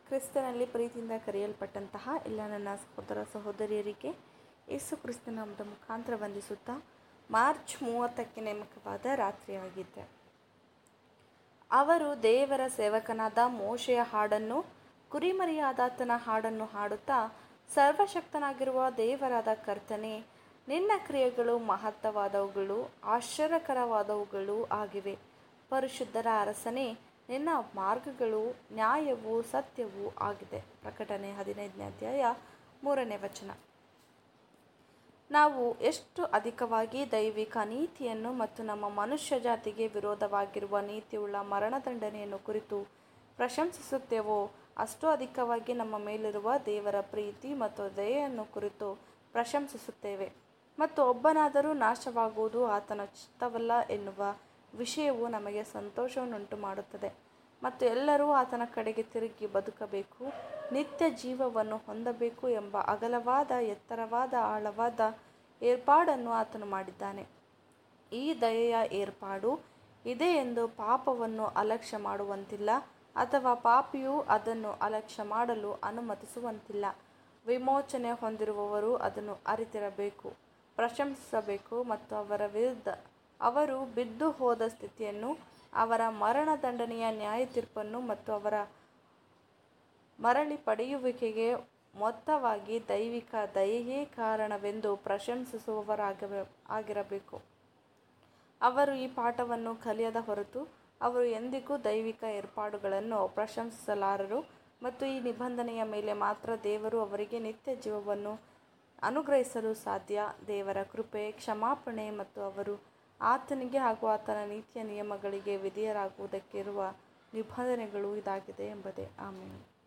ಕ್ರಿಸ್ತನಲ್ಲಿ ಪ್ರೀತಿಯಿಂದ ಕರೆಯಲ್ಪಟ್ಟಂತಹ ಎಲ್ಲ ನನ್ನ ಸಹೋದರ ಸಹೋದರಿಯರಿಗೆ ಯೇಸು ಕ್ರಿಸ್ತನ ನಾಮದ ಮುಖಾಂತರ ವಂದಿಸುತ್ತಾ ಮಾರ್ಚ್ ಮೂವತ್ತಕ್ಕೆ ನೇಮಕವಾದ ರಾತ್ರಿಯಾಗಿದೆ ಅವರು ದೇವರ ಸೇವಕನಾದ ಮೋಶೆಯ ಹಾಡನ್ನು ಕುರಿಮರಿಯಾದಾತನ ಹಾಡನ್ನು ಹಾಡುತ್ತಾ ಸರ್ವಶಕ್ತನಾಗಿರುವ ದೇವರಾದ ಕರ್ತನೆ ನಿನ್ನ ಕ್ರಿಯೆಗಳು ಮಹತ್ತವಾದವುಗಳು ಆಶ್ಚರ್ಯಕರವಾದವುಗಳು ಆಗಿವೆ ಪರಿಶುದ್ಧರ ಅರಸನೇ ನಿನ್ನ ಮಾರ್ಗಗಳು ನ್ಯಾಯವೂ ಸತ್ಯವೂ ಆಗಿದೆ ಪ್ರಕಟಣೆ ಹದಿನೈದನೇ ಅಧ್ಯಾಯ ಮೂರನೇ ವಚನ ನಾವು ಎಷ್ಟು ಅಧಿಕವಾಗಿ ದೈವಿಕ ನೀತಿಯನ್ನು ಮತ್ತು ನಮ್ಮ ಮನುಷ್ಯ ಜಾತಿಗೆ ವಿರೋಧವಾಗಿರುವ ನೀತಿಯುಳ್ಳ ಮರಣದಂಡನೆಯನ್ನು ಕುರಿತು ಪ್ರಶಂಸಿಸುತ್ತೇವೋ ಅಷ್ಟು ಅಧಿಕವಾಗಿ ನಮ್ಮ ಮೇಲಿರುವ ದೇವರ ಪ್ರೀತಿ ಮತ್ತು ದಯೆಯನ್ನು ಕುರಿತು ಪ್ರಶಂಸಿಸುತ್ತೇವೆ ಮತ್ತು ಒಬ್ಬನಾದರೂ ನಾಶವಾಗುವುದು ಆತನ ಚಿತ್ತವಲ್ಲ ಎನ್ನುವ ವಿಷಯವು ನಮಗೆ ಸಂತೋಷವನ್ನುಂಟು ಮಾಡುತ್ತದೆ ಮತ್ತು ಎಲ್ಲರೂ ಆತನ ಕಡೆಗೆ ತಿರುಗಿ ಬದುಕಬೇಕು ನಿತ್ಯ ಜೀವವನ್ನು ಹೊಂದಬೇಕು ಎಂಬ ಅಗಲವಾದ ಎತ್ತರವಾದ ಆಳವಾದ ಏರ್ಪಾಡನ್ನು ಆತನು ಮಾಡಿದ್ದಾನೆ ಈ ದಯೆಯ ಏರ್ಪಾಡು ಇದೆ ಎಂದು ಪಾಪವನ್ನು ಅಲಕ್ಷ್ಯ ಮಾಡುವಂತಿಲ್ಲ ಅಥವಾ ಪಾಪಿಯು ಅದನ್ನು ಅಲಕ್ಷ್ಯ ಮಾಡಲು ಅನುಮತಿಸುವಂತಿಲ್ಲ ವಿಮೋಚನೆ ಹೊಂದಿರುವವರು ಅದನ್ನು ಅರಿತಿರಬೇಕು ಪ್ರಶಂಸಿಸಬೇಕು ಮತ್ತು ಅವರ ವಿರುದ್ಧ ಅವರು ಬಿದ್ದು ಹೋದ ಸ್ಥಿತಿಯನ್ನು ಅವರ ಮರಣದಂಡನೆಯ ನ್ಯಾಯ ತೀರ್ಪನ್ನು ಮತ್ತು ಅವರ ಮರಳಿ ಪಡೆಯುವಿಕೆಗೆ ಮೊತ್ತವಾಗಿ ದೈವಿಕ ದಯೆಯೇ ಕಾರಣವೆಂದು ಪ್ರಶಂಸಿಸುವವರಾಗ ಆಗಿರಬೇಕು ಅವರು ಈ ಪಾಠವನ್ನು ಕಲಿಯದ ಹೊರತು ಅವರು ಎಂದಿಗೂ ದೈವಿಕ ಏರ್ಪಾಡುಗಳನ್ನು ಪ್ರಶಂಸಿಸಲಾರರು ಮತ್ತು ಈ ನಿಬಂಧನೆಯ ಮೇಲೆ ಮಾತ್ರ ದೇವರು ಅವರಿಗೆ ನಿತ್ಯ ಜೀವವನ್ನು ಅನುಗ್ರಹಿಸಲು ಸಾಧ್ಯ ದೇವರ ಕೃಪೆ ಕ್ಷಮಾಪಣೆ ಮತ್ತು ಅವರು ಆತನಿಗೆ ಹಾಗೂ ಆತನ ನೀತಿಯ ನಿಯಮಗಳಿಗೆ ವಿಧೇಯರಾಗುವುದಕ್ಕಿರುವ ನಿಬಂಧನೆಗಳು ಇದಾಗಿದೆ ಎಂಬುದೇ ಆಮೇಲೆ